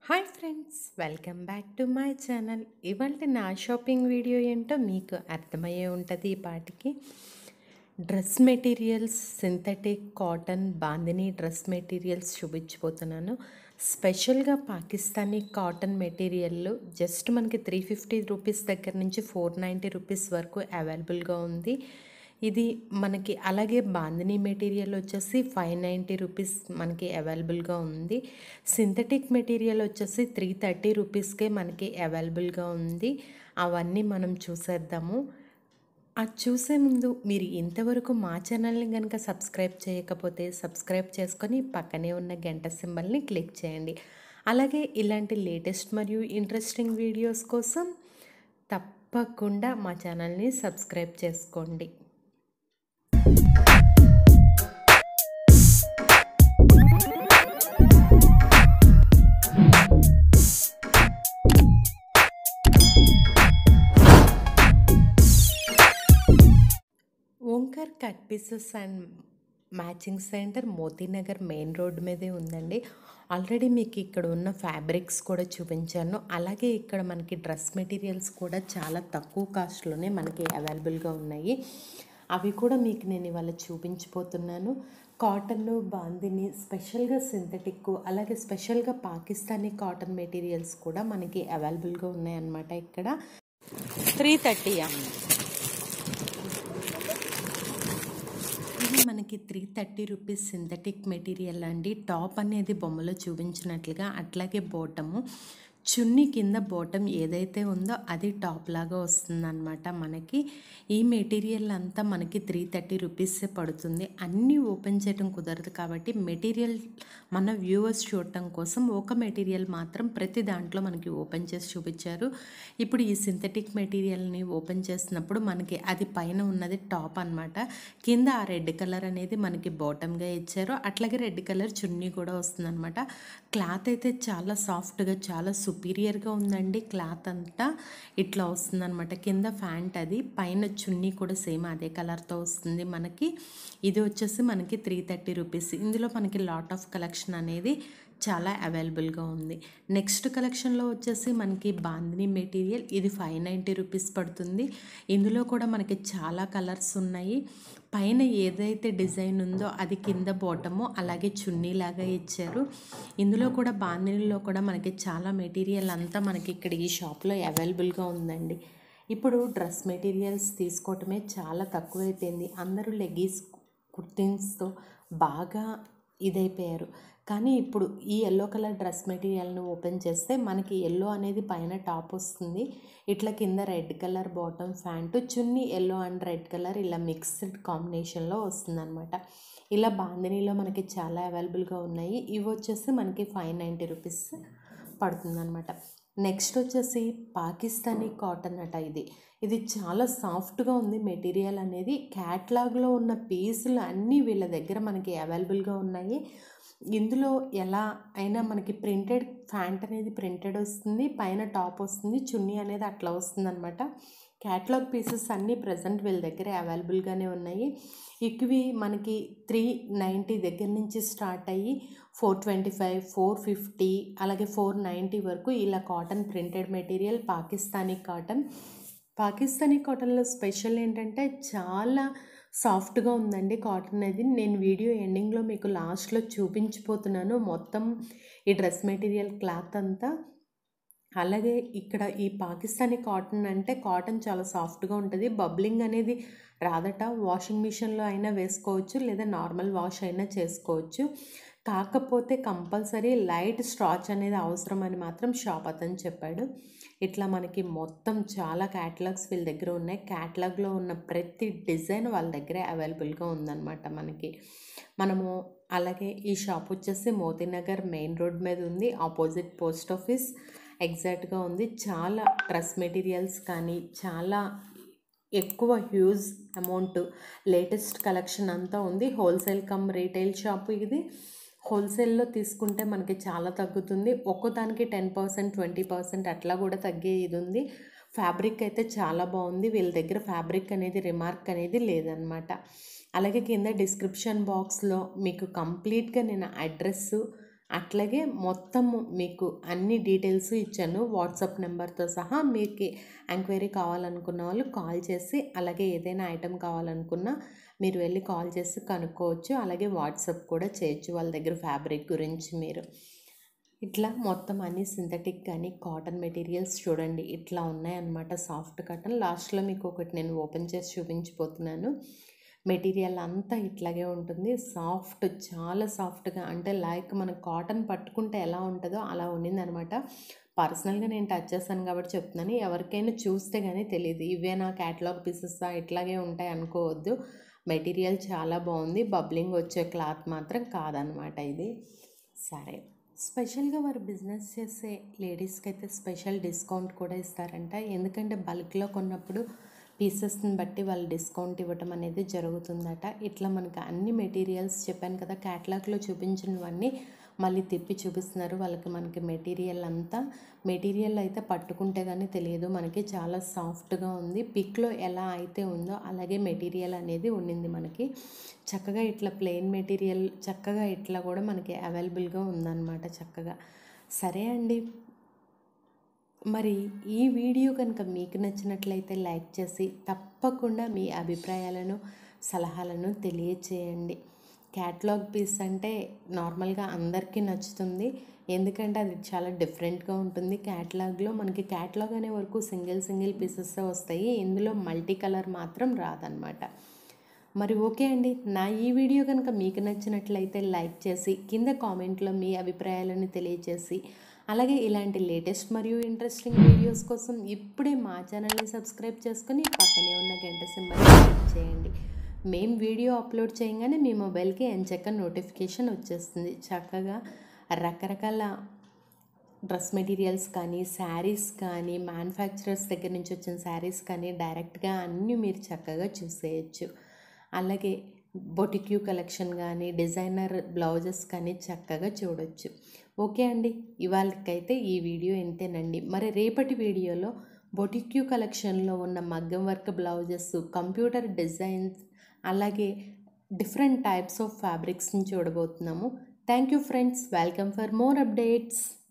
hi friends welcome back to my channel ఇవాళ నా shopping video ఏంటో మీకు అర్థమయ్యే ఉంటుంది ఈ పాటికి dress materials synthetic cotton bandhani dress materials చూపించిపోతున్నాను స్పెషల్గా పాకిస్తానీ కాటన్ మెటీరియల్ జస్ట్ మనకి త్రీ ఫిఫ్టీ రూపీస్ దగ్గర నుంచి ఫోర్ నైంటీ రూపీస్ వరకు అవైలబుల్గా ఉంది ఇది మనకి అలాగే బాందినీ మెటీరియల్ వచ్చేసి ఫైవ్ నైంటీ రూపీస్ మనకి అవైలబుల్గా ఉంది సింథటిక్ మెటీరియల్ వచ్చేసి త్రీ థర్టీ రూపీస్కే మనకి అవైలబుల్గా ఉంది అవన్నీ మనం చూసేద్దాము అది చూసే ముందు మీరు ఇంతవరకు మా ఛానల్ని కనుక సబ్స్క్రైబ్ చేయకపోతే సబ్స్క్రైబ్ చేసుకొని పక్కనే ఉన్న గంట సింబల్ని క్లిక్ చేయండి అలాగే ఇలాంటి లేటెస్ట్ మరియు ఇంట్రెస్టింగ్ వీడియోస్ కోసం తప్పకుండా మా ఛానల్ని సబ్స్క్రైబ్ చేసుకోండి Omkar cut pieces and matching center Motinagar main road మీదే ఉందండి ఆల్రెడీ మీకు ఇక్కడ ఉన్న ఫ్యాబ్రిక్స్ కూడా చూపించాను అలాగే ఇక్కడ మనకి డ్రెస్ మెటీరియల్స్ కూడా చాలా తక్కువ కాస్ట్లోనే మనకి అవైలబుల్గా ఉన్నాయి అవి కూడా మీకు నేను ఇవాళ చూపించిపోతున్నాను కాటన్ బాందిని స్పెషల్గా సింథటిక్ అలాగే స్పెషల్గా పాకిస్తానీ కాటన్ మెటీరియల్స్ కూడా మనకి అవైలబుల్గా ఉన్నాయన్నమాట ఇక్కడ త్రీ థర్టీ ఇది మనకి three thirty rupees synthetic material అండి టాప్ అనేది బొమ్మలో చూపించినట్లుగా అట్లాగే బోటము చున్నీ కింద బోటం ఏదైతే ఉందో అది టాప్ లాగా వస్తుందన్నమాట మనకి ఈ మెటీరియల్ అంతా మనకి త్రీ థర్టీ రూపీసే పడుతుంది అన్నీ ఓపెన్ చేయడం కుదరదు కాబట్టి మెటీరియల్ మన వ్యూవర్స్ చూడటం కోసం ఒక మెటీరియల్ మాత్రం ప్రతి దాంట్లో మనకి ఓపెన్ చేసి చూపించారు ఇప్పుడు ఈ సింథటిక్ మెటీరియల్ని ఓపెన్ చేసినప్పుడు మనకి అది పైన ఉన్నది టాప్ అనమాట కింద ఆ రెడ్ కలర్ అనేది మనకి బాటమ్గా ఇచ్చారు అట్లాగే రెడ్ కలర్ చున్నీ కూడా వస్తుందన్నమాట క్లాత్ అయితే చాలా సాఫ్ట్గా చాలా సుపీరియర్గా ఉందండి క్లాత్ అంతా ఇట్లా వస్తుందన్నమాట కింద ఫ్యాంట్ అది పైన చున్నీ కూడా సేమ్ అదే కలర్తో వస్తుంది మనకి ఇది వచ్చేసి మనకి త్రీ థర్టీ రూపీస్ ఇందులో మనకి లాట్ ఆఫ్ కలెక్షన్ అనేది చాలా అవైలబుల్గా ఉంది నెక్స్ట్ కలెక్షన్లో వచ్చేసి మనకి బాందిని మెటీరియల్ ఇది ఫైవ్ నైంటీ రూపీస్ పడుతుంది ఇందులో కూడా మనకి చాలా కలర్స్ ఉన్నాయి పైన ఏదైతే డిజైన్ ఉందో అది కింద బాటము అలాగే చున్నీలాగా ఇచ్చారు ఇందులో కూడా బాందినిలో కూడా మనకి చాలా మెటీరియల్ అంతా మనకి ఇక్కడ ఈ షాప్లో అవైలబుల్గా ఉందండి ఇప్పుడు డ్రెస్ మెటీరియల్స్ తీసుకోవటమే చాలా తక్కువైపోయింది అందరూ లెగీస్ కుర్తీన్స్తో బాగా ఇదైపోయారు కానీ ఇప్పుడు ఈ ఎల్లో కలర్ డ్రెస్ మెటీరియల్ని ఓపెన్ చేస్తే మనకి ఎల్లో అనేది పైన టాప్ వస్తుంది ఇట్లా కింద red colour bottom pant chunni yellow and red colour ఇలా మిక్స్డ్ కాంబినేషన్లో వస్తుందన్నమాట ఇలా బాందినీలో మనకి చాలా అవైలబుల్గా ఉన్నాయి ఇవి వచ్చేసి మనకి ఫైవ్ నైంటీ రూపీస్ పడుతుందన్నమాట నెక్స్ట్ వచ్చేసి పాకిస్తానీ కాటన్ అట ఇది ఇది చాలా సాఫ్ట్గా ఉంది మెటీరియల్ అనేది క్యాట్లాగ్లో ఉన్న పీసులు అన్నీ వీళ్ళ దగ్గర మనకి అవైలబుల్గా ఉన్నాయి ఇందులో ఎలా అయినా మనకి ప్రింటెడ్ ఫ్యాంట్ అనేది ప్రింటెడ్ వస్తుంది పైన టాప్ వస్తుంది చున్నీ అనేది అట్లా వస్తుంది అనమాట క్యాట్లాగ్ పీసెస్ అన్నీ ప్రజెంట్ వీళ్ళ దగ్గర అవైలబుల్గానే ఉన్నాయి ఇవి మనకి త్రీ నైంటీ దగ్గర నుంచి స్టార్ట్ అయ్యి four twenty five four fifty అలాగే ఫోర్ నైంటీ వరకు ఇలా cotton printed material Pakistani cotton Pakistani కాటన్లో స్పెషల్ ఏంటంటే చాలా సాఫ్ట్గా ఉందండి కాటన్ అనేది నేను వీడియో ఎండింగ్లో మీకు లాస్ట్లో చూపించిపోతున్నాను మొత్తం ఈ డ్రెస్ మెటీరియల్ క్లాత్ అంతా అలాగే ఇక్కడ ఈ పాకిస్తానీ కాటన్ అంటే కాటన్ చాలా సాఫ్ట్గా ఉంటుంది బబ్లింగ్ అనేది రాదట వాషింగ్ మిషన్లో అయినా వేసుకోవచ్చు లేదా నార్మల్ వాష్ అయినా చేసుకోవచ్చు కాకపోతే కంపల్సరీ లైట్ స్ట్రాచ్ అనేది అవసరం అని మాత్రం షాప్ అతను చెప్పాడు ఇట్లా మనకి మొత్తం చాలా క్యాటలాగ్స్ వీళ్ళ దగ్గర ఉన్నాయి క్యాటలాగ్లో ఉన్న ప్రతి డిజైన్ వాళ్ళ దగ్గర అవైలబుల్గా ఉందన్నమాట మనకి మనము అలాగే ఈ షాప్ వచ్చేసి మోతీనగర్ మెయిన్ రోడ్ మీద ఉంది ఆపోజిట్ పోస్ట్ ఆఫీస్ ఎగ్జాక్ట్గా ఉంది చాలా డ్రెస్ మెటీరియల్స్ కానీ చాలా ఎక్కువ హ్యూజ్ అమౌంట్ లేటెస్ట్ కలెక్షన్ అంతా ఉంది హోల్సేల్ కమ్ రీటైల్ షాప్ ఇది హోల్సేల్లో తీసుకుంటే మనకి చాలా తగ్గుతుంది ఒక్కోదానికి టెన్ పర్సెంట్ ట్వంటీ పర్సెంట్ అట్లా కూడా తగ్గే ఇది ఉంది ఫ్యాబ్రిక్ అయితే చాలా బాగుంది వీళ్ళ దగ్గర ఫ్యాబ్రిక్ అనేది రిమార్క్ అనేది లేదనమాట అలాగే కింద డిస్క్రిప్షన్ బాక్స్లో మీకు కంప్లీట్గా నేను అడ్రస్ అట్లాగే మొత్తము మీకు అన్ని డీటెయిల్స్ ఇచ్చాను వాట్సాప్ నెంబర్తో సహా మీకు ఎంక్వైరీ కావాలనుకున్న వాళ్ళు కాల్ చేసి అలాగే ఏదైనా ఐటెం కావాలనుకున్నా మీరు వెళ్ళి కాల్ చేసి కనుక్కోవచ్చు అలాగే వాట్సాప్ కూడా చేయొచ్చు వాళ్ళ దగ్గర ఫ్యాబ్రిక్ గురించి మీరు ఇట్లా మొత్తం అన్ని సింథటిక్ కానీ కాటన్ మెటీరియల్స్ చూడండి ఇట్లా ఉన్నాయన్నమాట సాఫ్ట్ కాటన్ లాస్ట్లో మీకు ఒకటి నేను ఓపెన్ చేసి చూపించిపోతున్నాను మెటీరియల్ అంతా ఇట్లాగే ఉంటుంది సాఫ్ట్ చాలా సాఫ్ట్గా అంటే లైక్ మన కాటన్ పట్టుకుంటే ఎలా ఉంటుందో అలా ఉన్నిందనమాట పర్సనల్గా నేను టచ్ చేస్తాను కాబట్టి చెప్తున్నాను ఎవరికైనా చూస్తే కానీ తెలియదు ఇవే నా క్యాటలాగ్ పీసెస్ ఇట్లాగే ఉంటాయి అనుకోవద్దు మెటీరియల్ చాలా బాగుంది బబ్లింగ్ వచ్చే క్లాత్ మాత్రం కాదనమాట ఇది సరే స్పెషల్గా వారు బిజినెస్ చేసే లేడీస్కి అయితే స్పెషల్ డిస్కౌంట్ కూడా ఇస్తారంట ఎందుకంటే బల్క్లో కొన్నప్పుడు పీసెస్ని బట్టి వాళ్ళు డిస్కౌంట్ ఇవ్వటం అనేది జరుగుతుందట ఇట్లా మనకి అన్ని మెటీరియల్స్ చెప్పాను కదా క్యాటలాగ్లో చూపించినవన్నీ మళ్ళీ తిప్పి చూపిస్తున్నారు వాళ్ళకి మనకి మెటీరియల్ అంతా మెటీరియల్ అయితే పట్టుకుంటే కానీ తెలియదు మనకి చాలా సాఫ్ట్గా ఉంది పిక్లో ఎలా అయితే ఉందో అలాగే మెటీరియల్ అనేది ఉండింది మనకి చక్కగా ఇట్లా ప్లెయిన్ మెటీరియల్ చక్కగా ఇట్లా కూడా మనకి అవైలబుల్గా ఉందన్నమాట చక్కగా సరే అండి మరి ఈ వీడియో కనుక మీకు నచ్చినట్లయితే లైక్ చేసి తప్పకుండా మీ అభిప్రాయాలను సలహాలను తెలియచేయండి క్యాట్లాగ్ పీస్ అంటే నార్మల్గా అందరికీ నచ్చుతుంది ఎందుకంటే అది చాలా డిఫరెంట్గా ఉంటుంది క్యాట్లాగ్లో మనకి క్యాట్లాగ్ అనే వరకు సింగిల్ సింగిల్ పీసెస్ వస్తాయి ఇందులో మల్టీ కలర్ మాత్రం రాదనమాట మరి ఓకే అండి నా ఈ వీడియో కనుక మీకు నచ్చినట్లయితే లైక్ చేసి కింద కామెంట్లో మీ అభిప్రాయాలను తెలియచేసి అలాగే ఇలాంటి లేటెస్ట్ మరియు ఇంట్రెస్టింగ్ వీడియోస్ కోసం ఇప్పుడే మా ఛానల్ని సబ్స్క్రైబ్ చేసుకొని పక్కనే ఉన్న గంట సింబల్ క్లిక్ చేయండి మేము వీడియో అప్లోడ్ చేయగానే మీ మొబైల్కి ఎంచక్క నోటిఫికేషన్ వచ్చేస్తుంది చక్కగా రకరకాల డ్రెస్ మెటీరియల్స్ కానీ శారీస్ కానీ మ్యానుఫ్యాక్చరర్స్ దగ్గర నుంచి వచ్చిన శారీస్ కానీ డైరెక్ట్గా అన్నీ మీరు చక్కగా చూసేయచ్చు అలాగే బొటిక్యూ కలెక్షన్ కానీ డిజైనర్ బ్లౌజెస్ కానీ చక్కగా చూడొచ్చు ఓకే అండి ఇవాళకైతే ఈ వీడియో ఇంతేనండి మరి రేపటి వీడియోలో బొటిక్యూ కలెక్షన్లో ఉన్న మగ్గం వర్క్ బ్లౌజెస్ కంప్యూటర్ డిజైన్స్ అలాగే డిఫరెంట్ టైప్స్ ఆఫ్ ఫ్యాబ్రిక్స్ని చూడబోతున్నాము thank you friends welcome for more updates